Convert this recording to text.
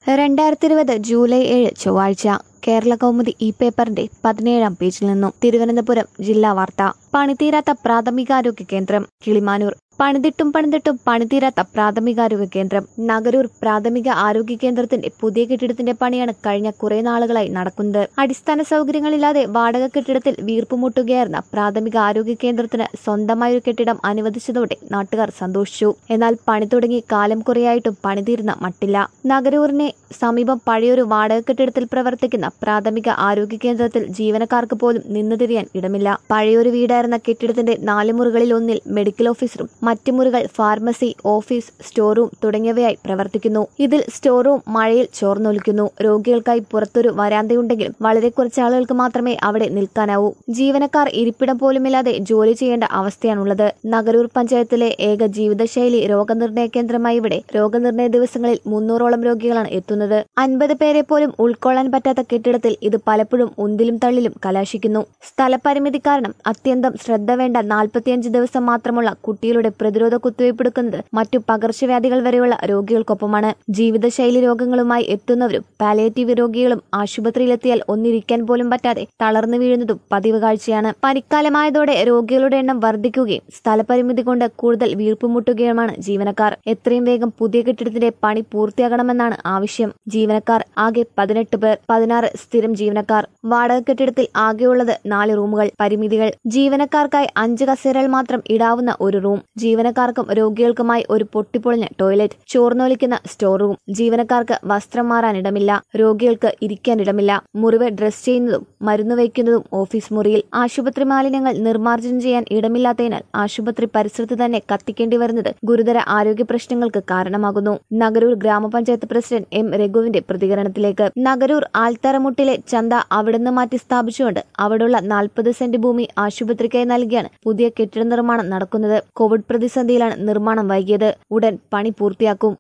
രണ്ടായിരത്തി ഇരുപത് ജൂലൈ ഏഴ് ചൊവ്വാഴ്ച കേരള കൗമുദി ഈ പേപ്പറിന്റെ പതിനേഴാം പേജിൽ നിന്നും തിരുവനന്തപുരം ജില്ലാ വാർത്ത പണിതീരാത്ത പ്രാഥമികാരോഗ്യ കേന്ദ്രം കിളിമാനൂർ പണിതിട്ടും പണിതിട്ടും പണിതീരാത്ത പ്രാഥമികാരോഗ്യ കേന്ദ്രം നഗരൂർ പ്രാഥമിക ആരോഗ്യ കേന്ദ്രത്തിന്റെ പുതിയ കെട്ടിടത്തിന്റെ പണിയാണ് കഴിഞ്ഞ കുറെ നാളുകളായി നടക്കുന്നത് അടിസ്ഥാന സൗകര്യങ്ങളില്ലാതെ വാടക കെട്ടിടത്തിൽ വീർപ്പുമുട്ടുകയായിരുന്ന പ്രാഥമിക ആരോഗ്യ കേന്ദ്രത്തിന് സ്വന്തമായൊരു കെട്ടിടം അനുവദിച്ചതോടെ നാട്ടുകാർ സന്തോഷിച്ചു എന്നാൽ പണി തുടങ്ങി കാലം കുറയായിട്ടും പണിതീർന്ന മട്ടില്ല നഗരൂരിനെ സമീപം പഴയൊരു വാടക കെട്ടിടത്തിൽ പ്രവർത്തിക്കുന്ന പ്രാഥമിക ആരോഗ്യ കേന്ദ്രത്തിൽ ജീവനക്കാർക്ക് പോലും നിന്നു തിരിയാൻ ഇടമില്ല പഴയൊരു വീടായിരുന്ന കെട്ടിടത്തിന്റെ നാല് മുറികളിൽ ഒന്നിൽ മെഡിക്കൽ ഓഫീസറും മറ്റു മുറികൾ ഫാർമസി ഓഫീസ് സ്റ്റോർ റൂം തുടങ്ങിയവയായി പ്രവർത്തിക്കുന്നു ഇതിൽ സ്റ്റോർ റൂം മഴയിൽ ചോർന്നൊലിക്കുന്നു രോഗികൾക്കായി പുറത്തൊരു വരാന്തയുണ്ടെങ്കിലും വളരെ കുറച്ച് ആളുകൾക്ക് മാത്രമേ അവിടെ നിൽക്കാനാവൂ ജീവനക്കാർ ഇരിപ്പിടം പോലുമില്ലാതെ ജോലി ചെയ്യേണ്ട അവസ്ഥയാണുള്ളത് നഗരൂർ പഞ്ചായത്തിലെ ഏക ജീവിതശൈലി രോഗനിർണയ കേന്ദ്രമായി ഇവിടെ രോഗനിർണയ ദിവസങ്ങളിൽ മുന്നൂറോളം രോഗികളാണ് എത്തുന്നത് അൻപത് പേരെ പോലും ഉൾക്കൊള്ളാൻ പറ്റാത്ത കെട്ടിടത്തിൽ ഇത് പലപ്പോഴും ഉന്തിലും തള്ളിലും കലാശിക്കുന്നു സ്ഥലപരിമിതി കാരണം അത്യന്തം ശ്രദ്ധ വേണ്ട നാൽപ്പത്തിയഞ്ച് ദിവസം മാത്രമുള്ള കുട്ടികളുടെ പ്രതിരോധ കുത്തിവയ്പ് എടുക്കുന്നത് മറ്റു പകർച്ചവ്യാധികൾ വരെയുള്ള രോഗികൾക്കൊപ്പമാണ് ജീവിതശൈലി രോഗങ്ങളുമായി എത്തുന്നവരും പാലിയേറ്റീവ് രോഗികളും ആശുപത്രിയിലെത്തിയാൽ ഒന്നിരിക്കാൻ പോലും പറ്റാതെ തളർന്നു വീഴുന്നതും പതിവ് കാഴ്ചയാണ് പനിക്കാലമായതോടെ രോഗികളുടെ എണ്ണം വർദ്ധിക്കുകയും സ്ഥലപരിമിതി കൊണ്ട് കൂടുതൽ വീർപ്പുമുട്ടുകയുമാണ് ജീവനക്കാർ എത്രയും വേഗം പുതിയ കെട്ടിടത്തിന്റെ പണി പൂർത്തിയാകണമെന്നാണ് ആവശ്യം ജീവനക്കാർ ആകെ പതിനെട്ട് പേർ പതിനാറ് സ്ഥിരം ജീവനക്കാർ വാടക കെട്ടിടത്തിൽ ആകെയുള്ളത് നാല് റൂമുകൾ പരിമിതികൾ ജീവനക്കാർക്കായി അഞ്ച് കസേരകൾ മാത്രം ഇടാവുന്ന ഒരു റൂം ജീവനക്കാർക്കും രോഗികൾക്കുമായി ഒരു പൊട്ടിപ്പൊളിഞ്ഞ ടോയ്ലറ്റ് ചോർന്നൊലിക്കുന്ന സ്റ്റോർ റൂം ജീവനക്കാർക്ക് വസ്ത്രം മാറാൻ ഇടമില്ല രോഗികൾക്ക് ഇരിക്കാൻ ഇടമില്ല മുറിവ് ഡ്രസ് ചെയ്യുന്നതും മരുന്ന് വയ്ക്കുന്നതും ഓഫീസ് മുറിയിൽ ആശുപത്രി മാലിന്യങ്ങൾ നിർമ്മാർജ്ജനം ചെയ്യാൻ ഇടമില്ലാത്തതിനാൽ ആശുപത്രി പരിസരത്ത് തന്നെ കത്തിക്കേണ്ടി വരുന്നത് ഗുരുതര ആരോഗ്യ പ്രശ്നങ്ങൾക്ക് കാരണമാകുന്നു നഗരൂർ ഗ്രാമപഞ്ചായത്ത് പ്രസിഡന്റ് എം രഘുവിന്റെ പ്രതികരണത്തിലേക്ക് നഗരൂർ ആൽത്തറമുട്ടിലെ ചന്ത അവിടുന്ന് മാറ്റി സ്ഥാപിച്ചുകൊണ്ട് അവിടെയുള്ള നാൽപ്പത് സെന്റ് ഭൂമി ആശുപത്രിക്കായി നൽകിയാണ് പുതിയ കെട്ടിട നിർമ്മാണം നടക്കുന്നത് കോവിഡ് പ്രതിസന്ധിയിലാണ് നിർമ്മാണം വൈകിയത് ഉടൻ പണി പൂർത്തിയാക്കും